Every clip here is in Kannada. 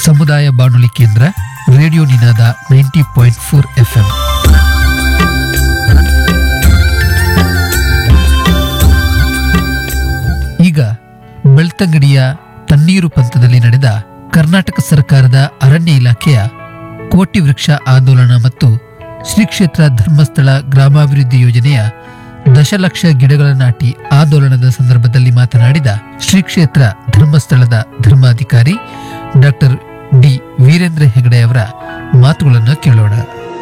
ಸಮುದಾಯ ಬಾನುಲಿ ಕೇಂದ್ರ radio Ninada ninety point four FM ಈಗ ಬೆಳ್ತಂಗಡಿಯ ತಣ್ಣೀರು ಪಂಥದಲ್ಲಿ ನಡೆದ ಕರ್ನಾಟಕ ಸರ್ಕಾರದ ಅರಣ್ಯ ಇಲಾಖೆಯ ಕೋಟಿ ವೃಕ್ಷ ಆಂದೋಲನ ಮತ್ತು ಶ್ರೀ ಕ್ಷೇತ್ರ ಧರ್ಮಸ್ಥಳ ಗ್ರಾಮಾಭಿವೃದ್ಧಿ ಯೋಜನೆಯ ದಶಲಕ್ಷ ಗಿಡಗಳ ನಾಟಿ ಆಂದೋಲನದ ಸಂದರ್ಭದಲ್ಲಿ ಮಾತನಾಡಿದ ಶ್ರೀ ಕ್ಷೇತ್ರ ಧರ್ಮಸ್ಥಳದ ಧರ್ಮಾಧಿಕಾರಿ ಡಾಕ್ಟರ್ ಡಿ ವೀರೇಂದ್ರ ಹೆಗಡೆ ಅವರ ಮಾತುಗಳನ್ನು ಕೇಳೋಣ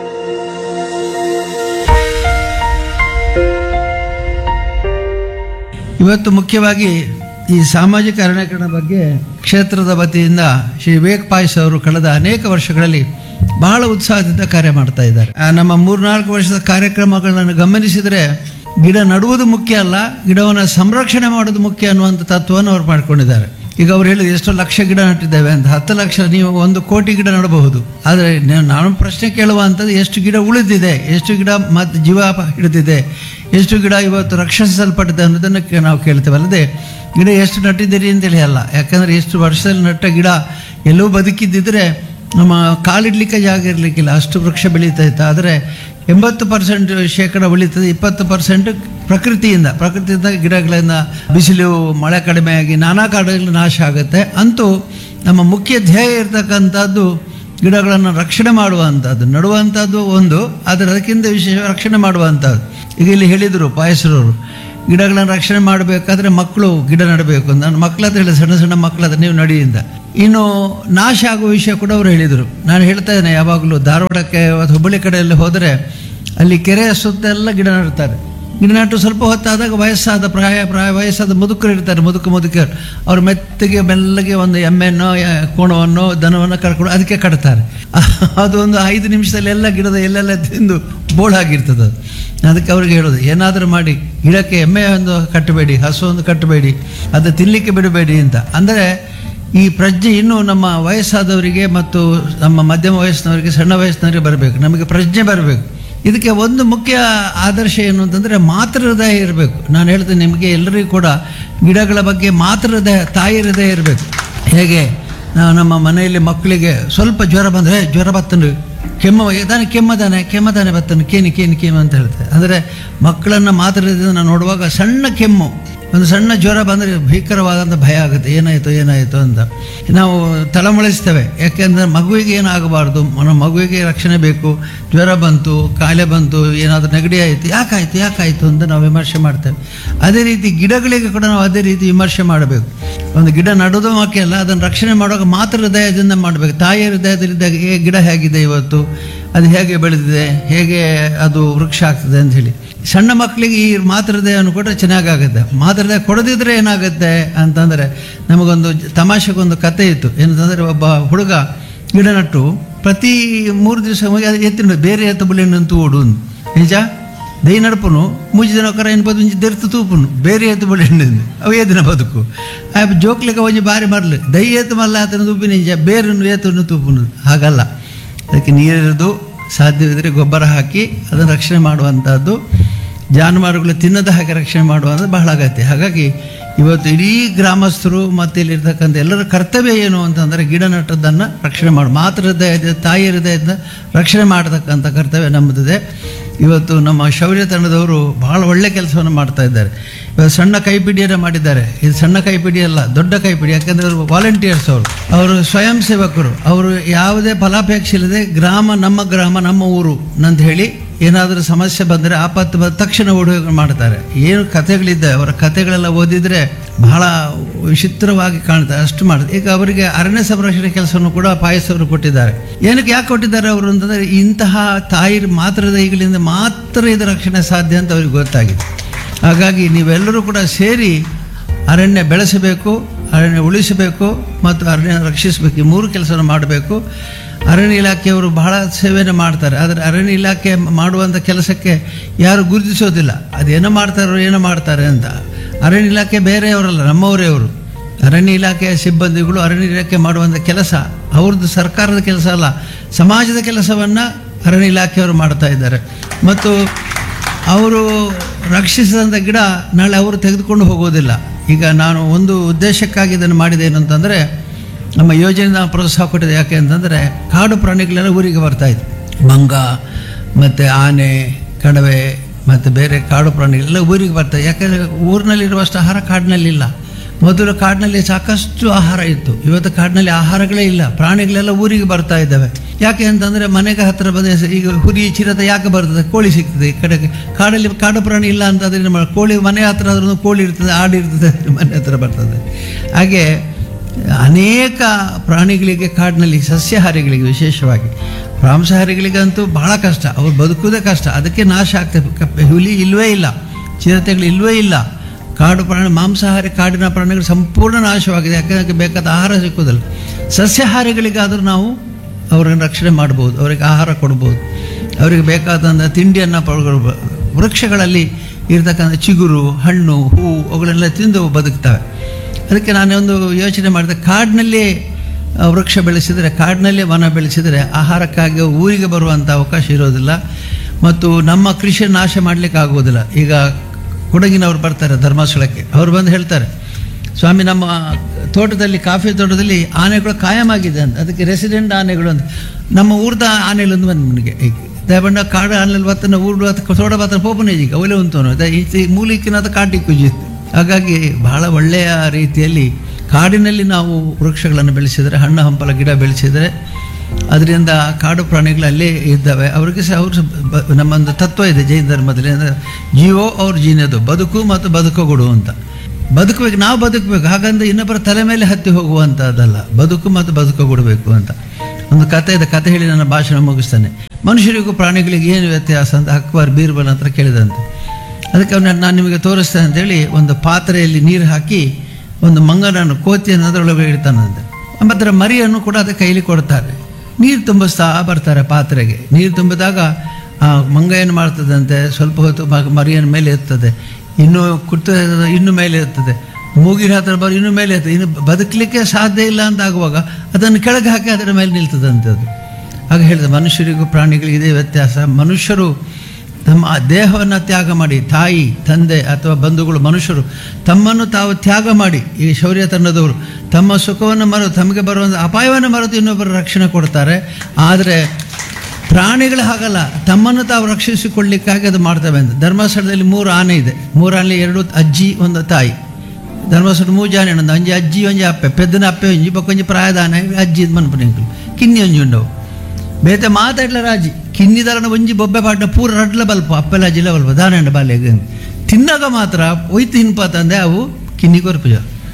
ಇವತ್ತು ಮುಖ್ಯವಾಗಿ ಈ ಸಾಮಾಜಿಕ ಅರಣ್ಯೀಕರಣ ಬಗ್ಗೆ ಕ್ಷೇತ್ರದ ವತಿಯಿಂದ ಶ್ರೀ ವಿವೇಕ್ ಪಾಯ್ಸ್ ಅವರು ಕಳೆದ ಅನೇಕ ವರ್ಷಗಳಲ್ಲಿ ಬಹಳ ಉತ್ಸಾಹದಿಂದ ಕಾರ್ಯ ಮಾಡ್ತಾ ಇದ್ದಾರೆ ಆ ನಮ್ಮ ಮೂರ್ನಾಲ್ಕು ವರ್ಷದ ಕಾರ್ಯಕ್ರಮಗಳನ್ನು ಗಮನಿಸಿದರೆ ಗಿಡ ನಡುವುದು ಮುಖ್ಯ ಅಲ್ಲ ಗಿಡವನ್ನು ಸಂರಕ್ಷಣೆ ಮಾಡೋದು ಮುಖ್ಯ ಅನ್ನುವಂಥ ತತ್ವವನ್ನು ಅವ್ರು ಮಾಡ್ಕೊಂಡಿದ್ದಾರೆ ಈಗ ಅವ್ರು ಹೇಳಿದ್ರು ಎಷ್ಟು ಲಕ್ಷ ಗಿಡ ನಟ್ಟಿದ್ದೇವೆ ಅಂತ ಹತ್ತು ಲಕ್ಷ ನೀವು ಒಂದು ಕೋಟಿ ಗಿಡ ನಡಬಹುದು ಆದರೆ ನ- ನಾನು ಪ್ರಶ್ನೆ ಕೇಳುವಂಥದ್ದು ಎಷ್ಟು ಗಿಡ ಉಳಿದಿದೆ ಎಷ್ಟು ಗಿಡ ಮತ್ತು ಜೀವ ಹಿಡಿದಿದೆ ಎಷ್ಟು ಗಿಡ ಇವತ್ತು ರಕ್ಷಿಸಲ್ಪಟ್ಟಿದೆ ಅನ್ನೋದನ್ನು ಕೆ- ನಾವು ಕೇಳ್ತೇವೆ ಅಲ್ಲದೆ ಗಿಡ ಎಷ್ಟು ನಟ್ಟಿದ್ದೀರಿ ಅಂತೇಳಿ ಅಲ್ಲ ಯಾಕಂದರೆ ಎಷ್ಟು ವರ್ಷದಲ್ಲಿ ನಟ್ಟ ಗಿಡ ಎಲ್ಲೋ ಬದುಕಿದ್ದಿದ್ರೆ ನಮ್ಮ ಕಾಲಿಡ್ಲಿಕ್ಕೆ ಜಾಗ ಇರಲಿಕ್ಕಿಲ್ಲ ಅಷ್ಟು ವೃಕ್ಷ ಬೆಳೀತಾ ಇತ್ತು ಆದರೆ ಎಂಬತ್ತು ಪರ್ಸೆಂಟ್ ಶೇಕಡ ಉಳಿತದೆ ಇಪ್ಪತ್ತು ಪರ್ಸೆಂಟ್ ಪ್ರಕೃತಿಯಿಂದ ಪ್ರಕೃತಿಯಿಂದ ಗಿಡಗಳಿಂದ ಬಿಸಿಲು ಮಳೆ ಕಡಿಮೆಯಾಗಿ ನಾನಾ ಕಾಡುಗಳು ನಾಶ ಆಗುತ್ತೆ ಅಂತೂ ನಮ್ಮ ಮುಖ್ಯ ಧ್ಯೇಯ ಇರತಕ್ಕಂಥದ್ದು ಗಿಡಗಳನ್ನು ರಕ್ಷಣೆ ಮಾಡುವಂಥದ್ದು ನಡುವಂಥದ್ದು ಒಂದು ಆದರೆ ಅದಕ್ಕಿಂತ ವಿಶೇಷ ರಕ್ಷಣೆ ಮಾಡುವಂಥದ್ದು ಈಗ ಇಲ್ಲಿ ಹೇಳಿದರು ಪಾಯಸರವರು ಗಿಡಗಳನ್ನು ರಕ್ಷಣೆ ಮಾಡಬೇಕಾದ್ರೆ ಮಕ್ಕಳು ಗಿಡ ನೆಡಬೇಕು ಅಂತ ನಾನು ಮಕ್ಕಳ ಹತ್ರ ಹೇಳಿದೆ ಸಣ್ಣ ಸಣ್ಣ ಮಕ್ಕಳ ಹತ್ರ ನೀವು ನಡಿಯಿಂದ ಇನ್ನು ನಾಶ ಆಗುವ ವಿಷಯ ಕೂಡ ಅವರು ಹೇಳಿದರು ನಾನು ಹೇಳ್ತಾ ಇದ್ದೇನೆ ಯಾವಾಗಲೂ ಧಾರವಾಡಕ್ಕೆ ಅಥವಾ ಹುಬ್ಬಳ್ಳಿ ಕಡೆಯಲ್ಲಿ ಹೋದರೆ ಅಲ್ಲಿ ಕೆರೆಯ ಸುತ್ತ ಎಲ್ಲ ಗಿಡ ನೆಡ್ತಾರೆ ಗಿಡ ನೆಟ್ಟು ಸ್ವಲ್ಪ ಹೊತ್ತಾದಾಗ ವಯಸ್ಸಾದ ಪ್ರಾಯ ಪ್ರಾಯ ವಯಸ್ಸಾದ ಮುದುಕರು ಇರ್ತಾರೆ ಮುದುಕ ಮುದುಕರು ಅವ್ರು ಮೆತ್ತಗೆ ಮೆಲ್ಲಗೆ ಒಂದು ಎಮ್ಮೆನೋ ಯ- ಕೋಣವನ್ನು ದನವನ್ನು ಕರ್ಕೊಂಡು ಅದಕ್ಕೆ ಕಟ್ತಾರೆ ಅದು ಒಂದು ಐದು ನಿಮಿಷದಲ್ಲಿ ಎಲ್ಲ ಗಿಡದ ಎಲ್ಲೆಲ್ಲ ತಿಂದು ಬೋಳಾಗಿರ್ತದೆ ಅದು ಅದಕ್ಕೆ ಅವ್ರಿಗೆ ಹೇಳೋದು ಏನಾದರೂ ಮಾಡಿ ಗಿಡಕ್ಕೆ ಎಮ್ಮೆ ಒಂದು ಕಟ್ಟಬೇಡಿ ಹಸು ಒಂದು ಕಟ್ಟಬೇಡಿ ಅದು ತಿನ್ನಲಿಕ್ಕೆ ಬಿಡಬೇಡಿ ಅಂತ ಅಂದರೆ ಈ ಪ್ರಜ್ಞೆ ಇನ್ನೂ ನಮ್ಮ ವಯಸ್ಸಾದವರಿಗೆ ಮತ್ತು ನಮ್ಮ ಮಧ್ಯಮ ವಯಸ್ಸಿನವರಿಗೆ ಸಣ್ಣ ವಯಸ್ಸಿನವರಿಗೆ ಬರಬೇಕು ನಮಗೆ ಪ್ರಜ್ಞೆ ಬರಬೇಕು ಇದಕ್ಕೆ ಒಂದು ಮುಖ್ಯ ಆದರ್ಶ ಏನು ಅಂತಂದರೆ ಮಾತೃ ಹೃದಯ ಇರಬೇಕು ನಾನು ಹೇಳ್ತೇನೆ ನಿಮಗೆ ಎಲ್ಲರಿಗೂ ಕೂಡ ಗಿಡಗಳ ಬಗ್ಗೆ ಮಾತೃ ಹೃದಯ ತಾಯಿ ಹೃದಯ ಇರಬೇಕು ಹೇಗೆ ನಾವು ನಮ್ಮ ಮನೆಯಲ್ಲಿ ಮಕ್ಕಳಿಗೆ ಸ್ವಲ್ಪ ಜ್ವರ ಬಂದರೆ ಜ್ವರ ಬತ್ತನು ಕೆಮ್ಮ ತಾನೆ ಕೆಮ್ಮದಾನೆ ಕೆಮ್ಮದಾನೆ ಬತ್ತನು ಕೇನಿ ಕೇನಿ ಕೇಮು ಅಂತ ಹೇಳ್ತಾರೆ ಅಂದರೆ ಮಕ್ಕಳನ್ನು ಮಾತಾಡಿದ ನಾವು ನೋಡುವಾಗ ಸಣ್ಣ ಕೆಮ್ಮು ಒಂದು ಸಣ್ಣ ಜ್ವರ ಬಂದರೆ ಭೀಕರವಾದಂಥ ಭಯ ಆಗುತ್ತೆ ಏನಾಯಿತು ಏನಾಯಿತು ಅಂತ ನಾವು ತಳಮಳಿಸ್ತೇವೆ ಯಾಕೆಂದರೆ ಮಗುವಿಗೆ ಏನಾಗಬಾರ್ದು ನಮ್ಮ ಮಗುವಿಗೆ ರಕ್ಷಣೆ ಬೇಕು ಜ್ವರ ಬಂತು ಕಾಯಿಲೆ ಬಂತು ಏನಾದರೂ ನೆಗಡಿ ಆಯಿತು ಯಾಕಾಯಿತು ಯಾಕಾಯಿತು ಅಂತ ನಾವು ವಿಮರ್ಶೆ ಮಾಡ್ತೇವೆ ಅದೇ ರೀತಿ ಗಿಡಗಳಿಗೆ ಕೂಡ ನಾವು ಅದೇ ರೀತಿ ವಿಮರ್ಶೆ ಮಾಡಬೇಕು ಒಂದು ಗಿಡ ನಡೋದು ಮುಖ್ಯ ಅಲ್ಲ ಅದನ್ನು ರಕ್ಷಣೆ ಮಾಡುವಾಗ ಮಾತೃ ಹೃದಯದಿಂದ ಮಾಡಬೇಕು ತಾಯಿಯ ಹೃದಯದಲ್ಲಿದ್ದಾಗ ಏ ಗಿಡ ಹೇಗಿದೆ ಇವತ್ತು ಅದು ಹೇಗೆ ಬೆಳೆದಿದೆ ಹೇಗೆ ಅದು ವೃಕ್ಷ ಆಗ್ತದೆ ಅಂತ ಹೇಳಿ ಸಣ್ಣ ಮಕ್ಕಳಿಗೆ ಈ ಮಾತೃ ಹೃದಯವನ್ನು ಕೊಟ್ಟರೆ ಚೆನ್ನಾಗಾಗುತ್ತೆ ಮಾತೃ ಹೃದಯ ಕೊಡದಿದ್ರೆ ಏನಾಗುತ್ತೆ ಅಂತಂದರೆ ನಮಗೊಂದು ಜ- ತಮಾಷೆಗೊಂದು ಕತೆ ಇತ್ತು ಏನಂತಂದರೆ ಒಬ್ಬ ಹುಡುಗ ಗಿಡ ನಟ್ಟು ಪ್ರತಿ ಮೂರು ದಿವಸ ಹೋಗಿ ಅದು ಎತ್ತಿನ ಬೇರೆ ಎತ್ತ ಬುಲೆಣ್ಣಂತೂ ಓಡು ಅಂದು. ನಿಜ ದೈ ನಡಪನು ಮೂಜಿ ದಿನ ಕರ ಎನ್ಬೋದು ಒಂಜಿ ದೆರ್ತು ತೂಪುನು ಬೇರೆ ಎತ್ತು ಬುಲೆಣ್ಣಂದು ಅವು ಏದಿನ ಬದುಕು ಆ ಜೋಕ್ಲಿಗೆ ಒಂಜಿ ಬಾರಿ ಮರಲು ದೈ ಎತ್ತು ಮಲ್ಲ ಆತನ ತೂಪಿ ನಿಜ ಬೇರೆ ಏತನ್ನು ತೂಪುನು ಹಾಗಲ್ಲ ಅದಕ್ಕೆ ನೀರಿರೋದು ಸಾಧ್ಯವಿದ್ದರೆ ಗೊಬ್ಬರ ಹಾಕಿ ಅದನ್ನು ರಕ್ಷಣೆ ಮಾಡುವಂಥದ್ದು ಜಾನುವಾರುಗಳು ತಿನ್ನದ ಹಾಗೆ ರಕ್ಷಣೆ ಮಾಡುವಂಥದ್ದು ಬಹಳ ಅಗತ್ಯ ಹಾಗಾಗಿ ಇವತ್ತು ಇಡೀ ಗ್ರಾಮಸ್ಥರು ಮತ್ತು ಇಲ್ಲಿರ್ತಕ್ಕಂಥ ಎಲ್ಲರ ಕರ್ತವ್ಯ ಏನು ಅಂತಂದರೆ ಗಿಡ ನಟ್ಟದ್ದನ್ನು ರಕ್ಷಣೆ ಮಾಡಿ ಮಾತೃ ಹೃದಯದ ತಾಯಿ ಹೃದಯದಿಂದ ರಕ್ಷಣೆ ಮಾಡತಕ್ಕಂಥ ಕರ್ತವ್ಯ ನಮ್ಮದಿದೆ ಇವತ್ತು ನಮ್ಮ ಶೌರ್ಯ ತಂಡದವರು ಬಹಳ ಒಳ್ಳೆ ಕೆಲಸವನ್ನು ಮಾಡ್ತಾ ಇದ್ದಾರೆ ಇವತ್ತು ಸಣ್ಣ ಕೈಪಿಡಿಯನ್ನು ಮಾಡಿದ್ದಾರೆ ಇದು ಸಣ್ಣ ಕೈಪಿಡಿ ಅಲ್ಲ ದೊಡ್ಡ ಕೈಪಿಡಿ ಯಾಕಂದರೆ ಅವರು ವಾಲಂಟಿಯರ್ಸ್ ಅವರು ಅವರು ಸ್ವಯಂ ಸೇವಕರು ಅವರು ಯಾವುದೇ ಫಲಾಪೇಕ್ಷೆ ಇಲ್ಲದೆ ಗ್ರಾಮ ನಮ್ಮ ಗ್ರಾಮ ನಮ್ಮ ಊರು ಅಂತ ಹೇಳಿ ಏನಾದರೂ ಸಮಸ್ಯೆ ಬಂದರೆ ಆಪತ್ತು ಬಂದ ತಕ್ಷಣ ಓಡುವ ಮಾಡ್ತಾರೆ ಏನು ಕಥೆಗಳಿದ್ದೆ ಅವರ ಕಥೆಗಳೆಲ್ಲ ಓದಿದರೆ ಬಹಳ ವಿಚಿತ್ರವಾಗಿ ಕಾಣ್ತಾರೆ ಅಷ್ಟು ಮಾಡ್ತಾರೆ ಈಗ ಅವರಿಗೆ ಅರಣ್ಯ ಸಂರಕ್ಷಣೆ ಕೆಲಸವನ್ನು ಕೂಡ ಪಾಯಸವರು ಕೊಟ್ಟಿದ್ದಾರೆ ಏನಕ್ಕೆ ಯಾಕೆ ಕೊಟ್ಟಿದ್ದಾರೆ ಅವರು ಅಂತಂದರೆ ಇಂತಹ ತಾಯಿ ಮಾತ್ರದ ಈಗಲಿಂದ ಮಾತ್ರ ಇದು ರಕ್ಷಣೆ ಸಾಧ್ಯ ಅಂತ ಅವ್ರಿಗೆ ಗೊತ್ತಾಗಿದೆ ಹಾಗಾಗಿ ನೀವೆಲ್ಲರೂ ಕೂಡ ಸೇರಿ ಅರಣ್ಯ ಬೆಳೆಸಬೇಕು ಅರಣ್ಯ ಉಳಿಸಬೇಕು ಮತ್ತು ಅರಣ್ಯ ರಕ್ಷಿಸಬೇಕು ಈ ಮೂರು ಕೆಲಸವನ್ನು ಮಾಡಬೇಕು ಅರಣ್ಯ ಇಲಾಖೆಯವರು ಬಹಳ ಸೇವೆಯನ್ನು ಮಾಡ್ತಾರೆ ಆದರೆ ಅರಣ್ಯ ಇಲಾಖೆ ಮಾಡುವಂಥ ಕೆಲಸಕ್ಕೆ ಯಾರು ಗುರುತಿಸೋದಿಲ್ಲ ಅದೇನೋ ಮಾಡ್ತಾರೋ ಏನೋ ಮಾಡ್ತಾರೆ ಅಂತ ಅರಣ್ಯ ಇಲಾಖೆ ಬೇರೆಯವರಲ್ಲ ನಮ್ಮವರೇ ಅವರು ಅರಣ್ಯ ಇಲಾಖೆಯ ಸಿಬ್ಬಂದಿಗಳು ಅರಣ್ಯ ಇಲಾಖೆ ಮಾಡುವಂಥ ಕೆಲಸ ಅವ್ರದ್ದು ಸರ್ಕಾರದ ಕೆಲಸ ಅಲ್ಲ ಸಮಾಜದ ಕೆಲಸವನ್ನು ಅರಣ್ಯ ಇಲಾಖೆಯವರು ಮಾಡ್ತಾ ಇದ್ದಾರೆ ಮತ್ತು ಅವರು ರಕ್ಷಿಸಿದಂಥ ಗಿಡ ನಾಳೆ ಅವರು ತೆಗೆದುಕೊಂಡು ಹೋಗೋದಿಲ್ಲ ಈಗ ನಾನು ಒಂದು ಉದ್ದೇಶಕ್ಕಾಗಿ ಇದನ್ನು ಮಾಡಿದೆ ಏನು ಅಂತಂದರೆ ನಮ್ಮ ಯೋಜನೆ ನಾವು ಪ್ರೋತ್ಸಾಹ ಕೊಟ್ಟಿದೆ ಯಾಕೆ ಅಂತಂದರೆ ಕಾಡು ಪ್ರಾಣಿಗಳೆಲ್ಲ ಊರಿಗೆ ಬರ್ತಾ ಇತ್ತು ಮಂಗ ಮತ್ತು ಆನೆ ಕಡವೆ ಮತ್ತು ಬೇರೆ ಕಾಡು ಪ್ರಾಣಿಗಳೆಲ್ಲ ಊರಿಗೆ ಬರ್ತವೆ ಯಾಕೆಂದರೆ ಊರಿನಲ್ಲಿರುವಷ್ಟು ಆಹಾರ ಕಾಡಿನಲ್ಲಿಲ್ಲ ಮೊದಲು ಕಾಡಿನಲ್ಲಿ ಸಾಕಷ್ಟು ಆಹಾರ ಇತ್ತು ಇವತ್ತು ಕಾಡಿನಲ್ಲಿ ಆಹಾರಗಳೇ ಇಲ್ಲ ಪ್ರಾಣಿಗಳೆಲ್ಲ ಊರಿಗೆ ಬರ್ತಾ ಇದ್ದಾವೆ ಯಾಕೆ ಅಂತಂದರೆ ಮನೆಗೆ ಹತ್ತಿರ ಬಂದ ಈಗ ಹುರಿ ಚಿರತೆ ಯಾಕೆ ಬರ್ತದೆ ಕೋಳಿ ಸಿಗ್ತದೆ ಈ ಕಡೆಗೆ ಕಾಡಲ್ಲಿ ಕಾಡು ಪ್ರಾಣಿ ಇಲ್ಲ ಅಂತಂದರೆ ನಮ್ಮ ಕೋಳಿ ಮನೆ ಹತ್ರ ಆದ್ರೂ ಕೋಳಿ ಇರ್ತದೆ ಆಡು ಇರ್ತದೆ ಮನೆ ಹತ್ರ ಬರ್ತದೆ ಹಾಗೆ ಅನೇಕ ಪ್ರಾಣಿಗಳಿಗೆ ಕಾಡಿನಲ್ಲಿ ಸಸ್ಯಾಹಾರಿಗಳಿಗೆ ವಿಶೇಷವಾಗಿ ಮಾಂಸಾಹಾರಿಗಳಿಗಂತೂ ಬಹಳ ಕಷ್ಟ ಅವ್ರು ಬದುಕುವುದೇ ಕಷ್ಟ ಅದಕ್ಕೆ ನಾಶ ಆಗ್ತದೆ ಕಪ್ಪೆ ಹುಲಿ ಇಲ್ಲವೇ ಇಲ್ಲ ಚಿರತೆಗಳು ಇಲ್ಲವೇ ಇಲ್ಲ ಕಾಡು ಪ್ರಾಣಿ ಮಾಂಸಾಹಾರಿ ಕಾಡಿನ ಪ್ರಾಣಿಗಳು ಸಂಪೂರ್ಣ ನಾಶವಾಗಿದೆ ಯಾಕಂದ್ರೆ ಬೇಕಾದ ಆಹಾರ ಸಿಕ್ಕುವುದಿಲ್ಲ ಸಸ್ಯಾಹಾರಿಗಳಿಗಾದರೂ ನಾವು ಅವರನ್ನು ರಕ್ಷಣೆ ಮಾಡ್ಬೋದು ಅವರಿಗೆ ಆಹಾರ ಕೊಡ್ಬೋದು ಅವರಿಗೆ ಬೇಕಾದಂಥ ತಿಂಡಿಯನ್ನು ಪಡ್ಕೊಳ್ಬೋದು ವೃಕ್ಷಗಳಲ್ಲಿ ಇರ್ತಕ್ಕಂಥ ಚಿಗುರು ಹಣ್ಣು ಹೂವು ಅವುಗಳೆಲ್ಲ ತಿಂದು ಬದುಕ್ತವೆ ಅದಕ್ಕೆ ನಾನು ಒಂದು ಯೋಚನೆ ಮಾಡಿದೆ ಕಾಡಿನಲ್ಲಿ ಆ, ವೃಕ್ಷ ಬೆಳೆಸಿದರೆ ಕಾಡಿನಲ್ಲೇ ವನ ಬೆಳೆಸಿದರೆ ಆಹಾರಕ್ಕಾಗಿ ಊರಿಗೆ ಬರುವಂಥ ಅವಕಾಶ ಇರೋದಿಲ್ಲ ಮತ್ತು ನಮ್ಮ ಕೃಷಿ ನಾಶ ಮಾಡಲಿಕ್ಕೆ ಆಗುವುದಿಲ್ಲ ಈಗ ಕೊಡಗಿನವ್ರು ಬರ್ತಾರೆ ಧರ್ಮಸ್ಥಳಕ್ಕೆ ಅವ್ರು ಬಂದು ಹೇಳ್ತಾರೆ ಸ್ವಾಮಿ ನಮ್ಮ ತೋಟದಲ್ಲಿ ಕಾಫಿ ತೋಟದಲ್ಲಿ ಆನೆಗಳು ಕಾಯಮಾಗಿದೆ ಅಂತ ಅದಕ್ಕೆ ರೆಸಿಡೆಂಟ್ ಆನೆಗಳು ಅಂತ ನಮ್ಮ ಊರ್ದ ಆನೆಗಳೊಂದು ಬಂದು ನನಗೆ ದಯಬಂಡ ಕಾಡು ಆನೆಲ್ ಬತ್ತನ ಊರ್ಡು ಅಥವಾ ತೋಟ ಬತ್ತನ ಪೋಪನೇಜಿಗೆ ಅವಲೇ ಉಂಟು ಈ ಮೂಲಿಕ್ಕಿನ ಕಾಟಿ ಕುಜಿತ್ತು ಹಾಗಾಗಿ ಬಹಳ ಒಳ್ಳೆಯ ರೀತಿಯಲ್ಲಿ ಕಾಡಿನಲ್ಲಿ ನಾವು ವೃಕ್ಷಗಳನ್ನು ಬೆಳೆಸಿದರೆ ಹಣ್ಣು ಹಂಪಲ ಗಿಡ ಬೆಳೆಸಿದರೆ ಅದರಿಂದ ಕಾಡು ಪ್ರಾಣಿಗಳು ಅಲ್ಲೇ ಇದ್ದಾವೆ ಅವರಿಗೆ ಸಹ ಅವರು ಬ- ನಮ್ಮೊಂದು ತತ್ವ ಇದೆ ಜೈನ ಧರ್ಮದಲ್ಲಿ ಅಂದರೆ ಜೀವೋ ಅವ್ರ ಜೀನದು ಬದುಕು ಮತ್ತು ಬದುಕುಗೊಡು ಅಂತ ಬದುಕಬೇಕು ನಾವು ಬದುಕಬೇಕು ಹಾಗಂದ್ರೆ ಇನ್ನೊಬ್ಬರ ತಲೆ ಮೇಲೆ ಹತ್ತಿ ಹೋಗುವಂಥದ್ದಲ್ಲ ಬದುಕು ಮತ್ತು ಬದುಕುಗೊಡಬೇಕು ಅಂತ ಒಂದು ಕತೆ ಇದೆ ಕತೆ ಹೇಳಿ ನನ್ನ ಭಾಷಣ ಮುಗಿಸ್ತಾನೆ ಮನುಷ್ಯರಿಗೂ ಪ್ರಾಣಿಗಳಿಗೆ ಏನು ವ್ಯತ್ಯಾಸ ಅಂತ ಅಕ್ಬರ್ ಬೀರ್ಬಲ್ ಹತ್ರ ಕೇಳಿದಂತೆ ಅದಕ್ಕೆ ಅವನ್ನ ನಾನು ನಿಮಗೆ ತೋರಿಸ್ತೇನೆ ಅಂತೇಳಿ ಒಂದು ಪಾತ್ರೆಯಲ್ಲಿ ನೀರು ಹಾಕಿ ಒಂದು ಮಂಗನನ್ನು ಕೋತಿಯನ್ನು ಅದರೊಳಗೆ ಇಡ್ತಾನಂತೆ ಮತ್ತು ಮರಿಯನ್ನು ಕೂಡ ಅದಕ್ಕೆ ಕೈಲಿ ಕೊಡ್ತಾರೆ ನೀರು ತುಂಬಿಸ್ತಾ ಬರ್ತಾರೆ ಪಾತ್ರೆಗೆ ನೀರು ತುಂಬಿದಾಗ ಆ ಮಂಗ ಏನು ಮಾಡ್ತದಂತೆ ಸ್ವಲ್ಪ ಹೊತ್ತು ಮ- ಮರಿಯನ್ನು ಮೇಲೆ ಎತ್ತದೆ ಇನ್ನು ಕುರ್ತ ಇನ್ನು ಮೇಲೆ ಎತ್ತದೆ ಮೂಗಿನ ಹತ್ರ ಬರೋ ಇನ್ನು ಮೇಲೆ ಎತ್ತದೆ ಇನ್ನು ಬದುಕಲಿಕ್ಕೆ ಸಾಧ್ಯ ಇಲ್ಲ ಅಂತ ಆಗುವಾಗ ಅದನ್ನು ಕೆಳಗೆ ಹಾಕಿ ಅದರ ಮೇಲೆ ನಿಲ್ತದಂತೆ ಅದು ಆಗ ಹೇಳಿದೆ ಮನುಷ್ಯರಿಗೂ ಪ್ರಾಣಿಗಳಿಗೂ ಇದೇ ವ್ಯತ್ಯಾಸ ಮನುಷ್ಯರು ತಮ್ಮ ದೇಹವನ್ನು ತ್ಯಾಗ ಮಾಡಿ ತಾಯಿ ತಂದೆ ಅಥವಾ ಬಂಧುಗಳು ಮನುಷ್ಯರು ತಮ್ಮನ್ನು ತಾವು ತ್ಯಾಗ ಮಾಡಿ ಈ ಶೌರ್ಯ ತಂಡದವರು ತಮ್ಮ ಸುಖವನ್ನು ಮರೆತು ತಮಗೆ ಬರುವಂಥ ಅಪಾಯವನ್ನು ಮರೆತು ಇನ್ನೊಬ್ಬರ ರಕ್ಷಣೆ ಕೊಡ್ತಾರೆ ಆದರೆ ಪ್ರಾಣಿಗಳು ಹಾಗಲ್ಲ ತಮ್ಮನ್ನು ತಾವು ರಕ್ಷಿಸಿಕೊಳ್ಳಿಕ್ಕಾಗಿ ಅದು ಮಾಡ್ತವೆ ಅಂತ ಧರ್ಮಸ್ಥಳದಲ್ಲಿ ಮೂರು ಆನೆ ಇದೆ ಮೂರು ಆನೆ ಎರಡು ಅಜ್ಜಿ ಒಂದು ತಾಯಿ ಧರ್ಮಸ್ಥಳ ಮೂರು ಜಾನೆ ಒಂದು ಒಂಜಿ ಅಜ್ಜಿ ಒಂಜಿ ಅಪ್ಪೆ ಪೆದ್ದನ ಅಪ್ಪೆ ಒಂಜಿ ಬೊಕ್ಕೊಂಜಿ ಪ್ರಾಯದ ಆನೆ ಅಜ್ಜಿ ಮನ್ಪನಿಂಕಲು ಕಿನ್ನಿ ಒಂಜಿ ಉಂಡವು ಬೇತೆ ಮಾತಾಡ್ಲ ರಾಜಿ ಕಿನ್ನಿದರನ ಒಂಜಿ ಬೊಬ್ಬೆ ಪಾಡ್ನ ಪೂರ ರಡ್ಲ ಬಲ್ಪ ಅಪ್ಪೆಲ್ಲ ಅಜ್ಜಿಲ ಬಲ್ಪ ದಾನಂಡ ಬಾಲ್ಯಗೆ ತಿನ್ನಾಗ ಮಾತ್ರ ಒಯ್ತು ತಿನ್ಪಾತಂದೆ ಅವು ಕಿನ್ನಿ ಕೊರ್ಪುಜ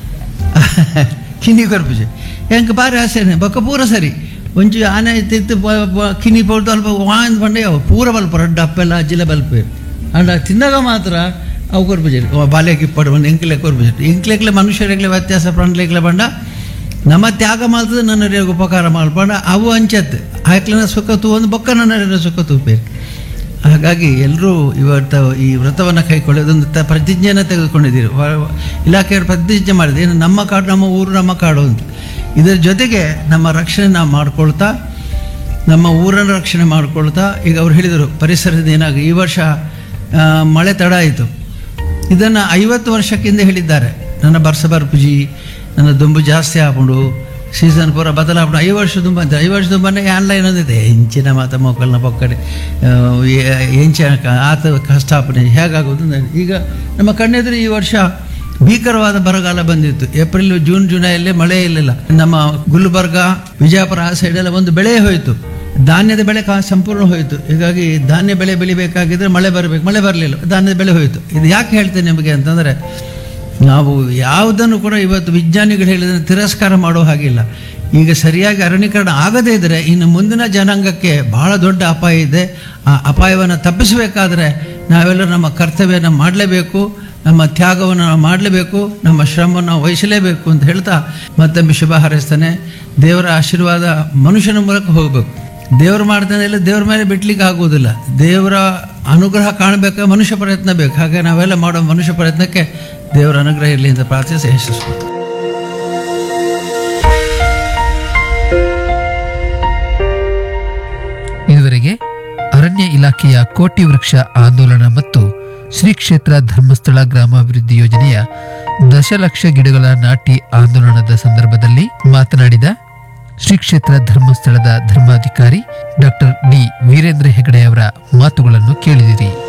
ಕಿನ್ನಿ ಕೊರ್ಪುಜ ಹೆಂಗ ಬಾರಿ ಆಸೆನೆ ಬೊಕ್ಕ ಪೂರ ಸರಿ ಒಂಚು ಆನೆ ತಿತ್ತು ಬ- ಬ- ಕಿನ್ನಿ ಪೌಡ್ದು ಅಲ್ಪ ವಾಂದ್ ಬಂಡೆ ಅವು ಪೂರ ಬಲ್ಪ ರಡ್ಡ ಅಪ್ಪೆಲ್ಲ ಅಜ್ಜಿಲ ಬಲ್ಪೆ ಅಂಡ ತಿನ್ನಾಗ ಮಾತ್ರ ಅವು ಕೊರ್ಪುಜ ಬಾಲ್ಯಕ್ಕೆ ಇಪ್ಪಡು ಬಂದು ಎಂಕ್ಲೆ ಕೊರ್ಪುಜ ಎಂಕ್ಲೆಕ್ಲೆ ಮನುಷ್ಯರಿಗ್ಲೆ ವ್ಯತ್ಯಾಸ ಪ್ರಾಣಿಗ್ಲೆ ಬಂಡ ನಮ್ಮ ತ್ಯಾಗ ಮಾಡ್ತದೆ ನನ್ನ ಉಪಕಾರ ಮಾಡ್ಕೊಂಡ ಅವು ಅಂಚತ್ತೆ ಆಯ್ಕ್ಲನ ಸುಖ ತೂ ಒಂದು ಬೊಕ್ಕ ನನ್ನ ಸುಖ ತೂಪೇರು ಹಾಗಾಗಿ ಎಲ್ಲರೂ ಇವತ್ತು ಈ ವ್ರತವನ್ನು ಕೈಕೊಳ್ಳೋದೊಂದು ತ ಪ್ರತಿಜ್ಞೆಯನ್ನು ತೆಗೆದುಕೊಂಡಿದ್ದೀರಿ ವ- ಇಲಾಖೆಯವರು ಪ್ರತಿಜ್ಞೆ ಮಾಡಿದೆ ಏನು ನಮ್ಮ ಕಾಡು ನಮ್ಮ ಊರು ನಮ್ಮ ಕಾಡು ಅಂತ ಇದರ ಜೊತೆಗೆ ನಮ್ಮ ರಕ್ಷಣೆ ನಾವು ಮಾಡ್ಕೊಳ್ತಾ ನಮ್ಮ ಊರನ್ನು ರಕ್ಷಣೆ ಮಾಡ್ಕೊಳ್ತಾ ಈಗ ಅವ್ರು ಹೇಳಿದರು ಪರಿಸರದ ಏನಾಗ ಈ ವರ್ಷ ಆ, ಮಳೆ ತಡ ಆಯಿತು ಇದನ್ನು ಐವತ್ತು ವರ್ಷಕ್ಕಿಂತ ಹೇಳಿದ್ದಾರೆ ನನ್ನ ಬರ್ಸ ಬರ್ಪುಜಿ ನನ್ನ ದುಂಬು ಜಾಸ್ತಿ ಹಾಕೊಂಡು ಸೀಸನ್ ಪೂರ ಬದಲಾವಣೆ ಐದು ವರ್ಷ ತುಂಬ ಅಂತ ಐದು ವರ್ಷ ತುಂಬನೇ ಆನ್ಲೈನ್ ಅಂದಿದೆ ಹೆಂಚಿನ ಮಾತ ಮೊಕ್ಕಲ್ನ ಪೊಕ್ಕಡೆ ಹೆಂಚ ಆತ ಕಷ್ಟಾಪನೆ ಹೇಗಾಗೋದು ಅಂತ. ಈಗ ನಮ್ಮ ಕಣ್ಣೆದುರು ಈ ವರ್ಷ ಭೀಕರವಾದ ಬರಗಾಲ ಬಂದಿತ್ತು ಏಪ್ರಿಲ್ ಜೂನ್ ಜುಲೈಯಲ್ಲೇ ಮಳೆ ಇರಲಿಲ್ಲ ನಮ್ಮ ಗುಲ್ಬರ್ಗ ವಿಜಯಪುರ ಆ ಸೈಡೆಲ್ಲ ಒಂದು ಬೆಳೆ ಹೋಯಿತು ಧಾನ್ಯದ ಬೆಳೆ ಕಾ ಸಂಪೂರ್ಣ ಹೋಯಿತು ಹೀಗಾಗಿ ಧಾನ್ಯ ಬೆಳೆ ಬೆಳಿಬೇಕಾಗಿದ್ರೆ ಮಳೆ ಬರಬೇಕು ಮಳೆ ಬರಲಿಲ್ಲ ಧಾನ್ಯದ ಬೆಳೆ ಹೋಯಿತು ಇದು ಯಾಕೆ ಹೇಳ್ತೇನೆ ನಿಮಗೆ ಅಂತಂದರೆ ನಾವು ಯಾವುದನ್ನು ಕೂಡ ಇವತ್ತು ವಿಜ್ಞಾನಿಗಳು ಹೇಳಿದ್ರೆ ತಿರಸ್ಕಾರ ಮಾಡೋ ಹಾಗಿಲ್ಲ ಈಗ ಸರಿಯಾಗಿ ಅರಣ್ಯೀಕರಣ ಆಗದೇ ಇದ್ದರೆ ಇನ್ನು ಮುಂದಿನ ಜನಾಂಗಕ್ಕೆ ಬಹಳ ದೊಡ್ಡ ಅಪಾಯ ಇದೆ ಆ ಅಪಾಯವನ್ನು ತಪ್ಪಿಸಬೇಕಾದ್ರೆ ನಾವೆಲ್ಲರೂ ನಮ್ಮ ಕರ್ತವ್ಯನ ಮಾಡಲೇಬೇಕು ನಮ್ಮ ತ್ಯಾಗವನ್ನು ನಾವು ಮಾಡಲೇಬೇಕು ನಮ್ಮ ಶ್ರಮವನ್ನು ನಾವು ವಹಿಸಲೇಬೇಕು ಅಂತ ಹೇಳ್ತಾ ಮತ್ತೊಮ್ಮೆ ಶುಭ ಹಾರೈಸ್ತಾನೆ ದೇವರ ಆಶೀರ್ವಾದ ಮನುಷ್ಯನ ಮೂಲಕ ಹೋಗಬೇಕು ದೇವರು ಮಾಡ್ತಾನೆ ಇಲ್ಲ ದೇವ್ರ ಮೇಲೆ ಬಿಡ್ಲಿಕ್ಕೆ ಆಗುವುದಿಲ್ಲ ದೇವರ ಅನುಗ್ರಹ ಕಾಣಬೇಕು ಮನುಷ್ಯ ಪ್ರಯತ್ನ ಬೇಕು ಹಾಗೆ ನಾವೆಲ್ಲ ಮಾಡೋ ಮನುಷ್ಯ ಪ್ರಯತ್ನಕ್ಕೆ ದೇವರ ಅನುಗ್ರಹ ಇರಲಿ ಅಂತ ಪ್ರಾರ್ಥಿಸಿ ಯಶಸ್ಸು ಇದುವರೆಗೆ ಅರಣ್ಯ ಇಲಾಖೆಯ ಕೋಟಿ ವೃಕ್ಷ ಆಂದೋಲನ ಮತ್ತು ಶ್ರೀ ಕ್ಷೇತ್ರ ಧರ್ಮಸ್ಥಳ ಗ್ರಾಮಾಭಿವೃದ್ಧಿ ಯೋಜನೆಯ ದಶಲಕ್ಷ ಗಿಡಗಳ ನಾಟಿ ಆಂದೋಲನದ ಸಂದರ್ಭದಲ್ಲಿ ಮಾತನಾಡಿದ ಶ್ರೀ ಕ್ಷೇತ್ರ ಧರ್ಮಸ್ಥಳದ ಧರ್ಮಾಧಿಕಾರಿ ಡಾಕ್ಟರ್ ಡಿ ವೀರೇಂದ್ರ ಹೆಗಡೆ ಅವರ ಮಾತುಗಳನ್ನು ಕೇಳಿದಿರಿ